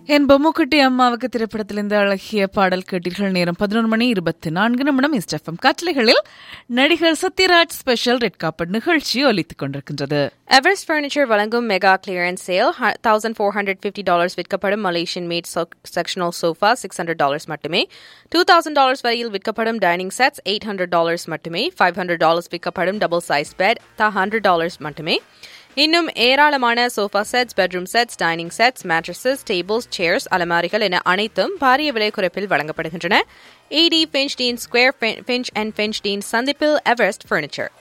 என் பொம்முக்குட்டி அம்மாவுக்கு திரைப்படத்தில் இந்த அழகிய பாடல் கேட்டீர்கள் நேரம் பதினொரு மணி இருபத்தி நான்கு நிமிடம் இஸ்டெஃபம் கட்டளைகளில் நடிகர் சத்யராஜ் ஸ்பெஷல் ரெட் காப்பட் நிகழ்ச்சி ஒலித்துக் கொண்டிருக்கின்றது எவரெஸ்ட் ஃபர்னிச்சர் வழங்கும் mega clearance sale thousand four hundred fifty dollars விற்கப்படும் Malaysian made sectional sofa six hundred dollars மட்டுமே டூ தௌசண்ட் டாலர்ஸ் வரையில் விற்கப்படும் dining sets eight hundred dollars மட்டுமே ஃபைவ் ஹண்ட்ரட் டாலர்ஸ் விற்கப்படும் டபுள் சைஸ் பெட் த hundred dollars மட்டுமே இன்னும் ஏராளமான sofa sets bedroom sets dining sets mattresses tables chairs அலமாரிகள் என அனைத்தும் பாரிய விலை குறைப்பில் வழங்கப்படுகின்றன at Finch Dean square Finch and Finch Dean சந்திப்பில் எவரெஸ்ட் ஃபர்னிச்சர்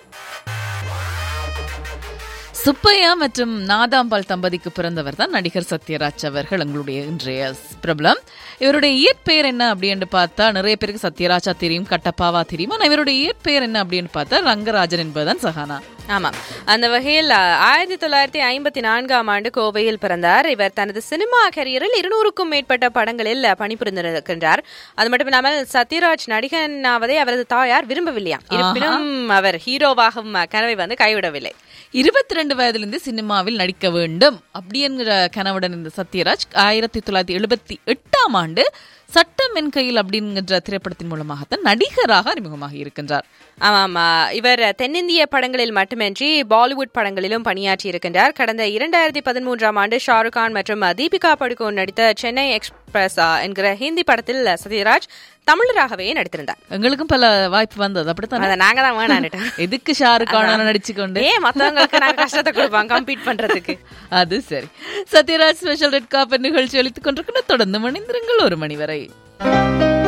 சுப்பையா மற்றும் நாதாம்பாள் தம்பதிக்கு பிறந்தவர் தான் நடிகர் சத்யராஜ் அவர்கள் எங்களுடைய இன்றைய பிரபலம் இவருடைய இயற்பெயர் என்ன அப்படின்னு பார்த்தா நிறைய பேருக்கு சத்யராஜா தெரியும் கட்டப்பாவா தெரியும் ஆனா இவருடைய இயற்பெயர் என்ன அப்படின்னு பார்த்தா ரங்கராஜன் என்பதுதான் சஹானா ஆமாம் அந்த வகையில் ஆயிரத்தி தொள்ளாயிரத்தி ஐம்பத்தி நான்காம் ஆண்டு கோவையில் பிறந்தார் இவர் தனது சினிமா கரியரில் இருநூறுக்கும் மேற்பட்ட படங்களில் பணிபுரிந்திருக்கின்றார் அது மட்டும் இல்லாமல் சத்யராஜ் நடிகனாவதை அவரது தாயார் விரும்பவில்லையாம் இருப்பினும் அவர் ஹீரோவாகும் கனவை வந்து கைவிடவில்லை இருபத்தி ரெண்டு வயதிலிருந்து சினிமாவில் நடிக்க வேண்டும் அப்படிங்கிற கனவுடன் இந்த சத்யராஜ் ஆயிரத்தி தொள்ளாயிரத்தி எழுபத்தி எட்டாம் ஆண்டு சட்டம் என் கையில் அப்படிங்கிற திரைப்படத்தின் மூலமாகத்தான் நடிகராக அறிமுகமாக இருக்கின்றார் ஆமாம் இவர் தென்னிந்திய படங்களில் மட்டுமின்றி பாலிவுட் படங்களிலும் பணியாற்றி இருக்கின்றார் கடந்த இரண்டாயிரத்தி பதிமூன்றாம் ஆண்டு ஷாருக் கான் மற்றும் தீபிகா படுகோன் நடித்த சென்னை எக்ஸ்பிரஸ் என்கிற ஹிந்தி படத்தில் சத்யராஜ் தமிழராகவே நடித்திருந்தார் எங்களுக்கும் பல வாய்ப்பு வந்தது அப்படித்தான் அதை நாங்க தான் வேணான்னுட்டோம் எதுக்கு ஷாருக் கான நடிச்சு கொண்டு ஏன் மத்தவங்களுக்கு நாங்க கஷ்டத்தை கொடுப்பாங்க கம்பீட் பண்றதுக்கு அது சரி சத்யராஜ் ஸ்பெஷல் ரெட் காப்பர் நிகழ்ச்சி அளித்துக் கொண்டிருக்கிற தொடர்ந்து மணிந்திருங்கள் ஒரு மணி வரை